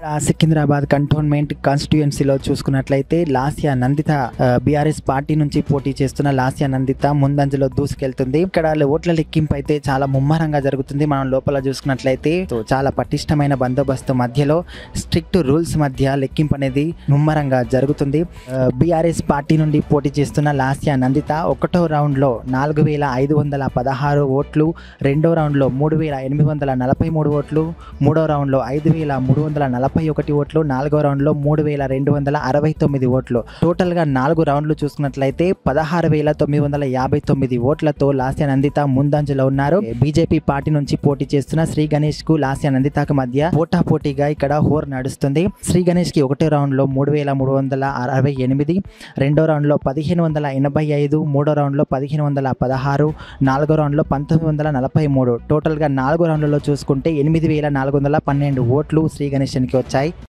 ఆ సికింద్రాబాద్ కంటోన్మెంట్ కాన్స్టిట్యుయెన్సీలో చూసుకున్నట్లయితే Lasya Nanditha BRS party నుంచి పోటీ చేస్తున్న లాస్యా నందిత ముందంజలో దూసుకెళ్తుంది ఇక్కడ ఓట్ల లెక్కింపు అయితే చాలా ముమ్మరంగా జరుగుతుంది మనం లోపల చూసుకున్నట్లయితే సో చాలా పటిష్టమైన బందోబస్తు మధ్యలో స్ట్రిక్ట్ రూల్స్ మధ్య లెక్కింపు అనేది ముమ్మరంగా జరుగుతుంది బీఆర్ఎస్ పార్టీ నుండి పోటీ చేస్తున్న లాస్యా నందిత ఒకటో రౌండ్లో నాలుగు వేల ఐదు వందల పదహారు ఓట్లు రెండో రౌండ్లో మూడు వేల ఎనిమిది వందల నలభై మూడు ఓట్లు మూడో రౌండ్లో ఐదు వేల మూడు వందల నలభై ఒకటి ఓట్లు నాలుగో రౌండ్లో మూడు వేల రెండు వందల అరవై తొమ్మిది ఓట్లు టోటల్గా నాలుగు రౌండ్లు చూసుకున్నట్లయితే పదహారు వేల తొమ్మిది వందల యాభై తొమ్మిది ఓట్లతో లాస్య నందిత ముందంజలో ఉన్నారు బీజేపీ పార్టీ నుంచి పోటీ చేస్తున్న శ్రీ గణేష్ కు లాస్య నందితకు మధ్య పోటా పోటీగా ఇక్కడ హోర్ నడుస్తుంది శ్రీ గణేష్ కి ఒకటో రౌండ్లో మూడు వేల మూడు వందల అరవై ఎనిమిది రెండో రౌండ్లో పదిహేను వందల ఎనభై ఐదు మూడో రౌండ్లో పదిహేను వందల పదహారు నాలుగో రౌండ్లో పంతొమ్మిది వందల నలభై మూడు టోటల్గా నాలుగు రౌండ్లలో చూసుకుంటే ఎనిమిది వేల నాలుగు వందల పన్నెండు ఓట్లు శ్రీ గణేశానికి వచ్చాయి